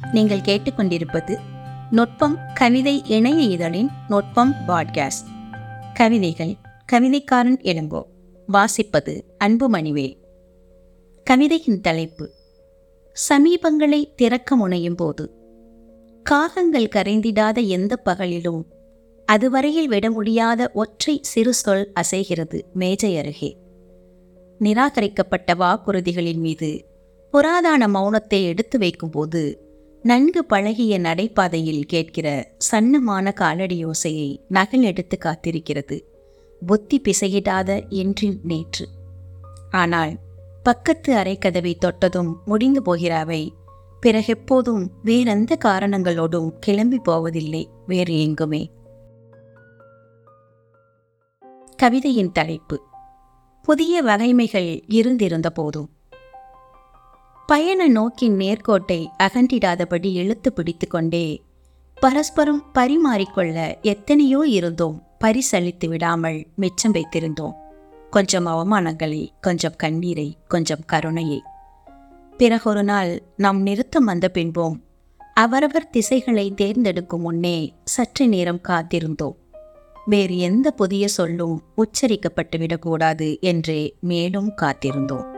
நீங்கள் கேட்டுக்கொண்டிருப்பது நுட்பம் கவிதை இணைய இதழின் நுட்பம் பாட்காஸ்ட் கவிதைகள் கவிதைக்காரன் எழும்போ வாசிப்பது அன்புமணிவே கவிதையின் தலைப்பு சமீபங்களை திறக்க முனையும் போது காகங்கள் கரைந்திடாத எந்த பகலிலும் அதுவரையில் விட முடியாத ஒற்றை சிறு சொல் அசைகிறது மேஜை அருகே நிராகரிக்கப்பட்ட வாக்குறுதிகளின் மீது புராதான மௌனத்தை எடுத்து வைக்கும்போது நன்கு பழகிய நடைபாதையில் கேட்கிற சன்னமான காலடி யோசையை நகல் எடுத்து காத்திருக்கிறது புத்தி பிசையிடாத என்றின் நேற்று ஆனால் பக்கத்து அறைக்கதவை தொட்டதும் முடிந்து போகிறாவை பிறகெப்போதும் வேறெந்த காரணங்களோடும் கிளம்பி போவதில்லை வேறு எங்குமே கவிதையின் தலைப்பு புதிய வகைமைகள் இருந்திருந்த போதும் பயண நோக்கின் நேர்கோட்டை அகன்றிடாதபடி இழுத்து பிடித்து கொண்டே பரஸ்பரம் பரிமாறிக்கொள்ள எத்தனையோ இருந்தோம் பரிசளித்து விடாமல் மிச்சம் வைத்திருந்தோம் கொஞ்சம் அவமானங்களை கொஞ்சம் கண்ணீரை கொஞ்சம் கருணையை பிறகொரு நாள் நாம் நிறுத்தம் வந்த பின்போம் அவரவர் திசைகளை தேர்ந்தெடுக்கும் முன்னே சற்று நேரம் காத்திருந்தோம் வேறு எந்த புதிய சொல்லும் உச்சரிக்கப்பட்டு விடக்கூடாது என்றே மேலும் காத்திருந்தோம்